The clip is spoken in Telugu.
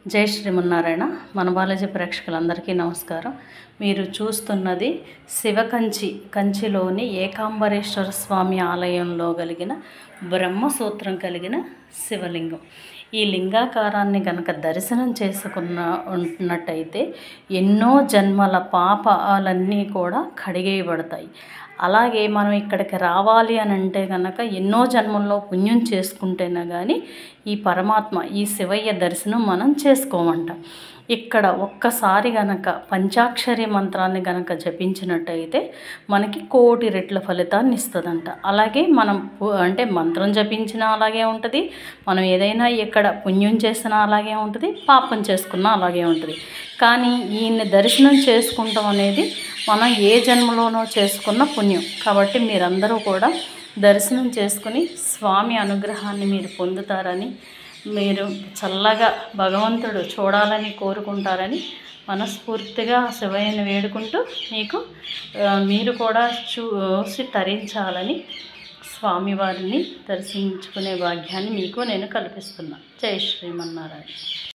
జై శ్రీమన్నారాయణ మన బాలాజీ ప్రేక్షకులందరికీ నమస్కారం మీరు చూస్తున్నది శివకంచి కంచిలోని ఏకాంబరేశ్వర స్వామి ఆలయంలో కలిగిన బ్రహ్మసూత్రం కలిగిన శివలింగం ఈ లింగాకారాన్ని గనక దర్శనం చేసుకున్న ఉన్నట్టయితే ఎన్నో జన్మల పాపాలన్నీ కూడా కడిగేయబడతాయి అలాగే మనం ఇక్కడికి రావాలి అని అంటే కనుక ఎన్నో జన్మల్లో పుణ్యం చేసుకుంటేనే కానీ ఈ పరమాత్మ ఈ శివయ్య దర్శనం మనం చేసుకోమంట ఇక్కడ ఒక్కసారి గనక పంచాక్షరి మంత్రాన్ని గనక జపించినట్టయితే మనకి కోటి రెట్ల ఫలితాన్ని ఇస్తుందంట అలాగే మనం పు- అంటే మంత్రం జపించినా అలాగే ఉంటుంది మనం ఏదైనా ఇక్కడ పుణ్యం చేసినా అలాగే ఉంటుంది పాపం చేసుకున్నా అలాగే ఉంటుంది కానీ ఈయన్ని దర్శనం చేసుకుంటాం అనేది మనం ఏ జన్మలోనో చేసుకున్న పుణ్యం కాబట్టి మీరందరూ కూడా దర్శనం చేసుకుని స్వామి అనుగ్రహాన్ని మీరు పొందుతారని మీరు చల్లగా భగవంతుడు చూడాలని కోరుకుంటారని మనస్ఫూర్తిగా శివయ్యని వేడుకుంటూ మీకు ఆ, మీరు కూడా చూసి తరించాలని స్వామివారిని దర్శించుకునే భాగ్యాన్ని మీకు నేను కల్పిస్తున్నా జై శ్రీమన్నారాయణ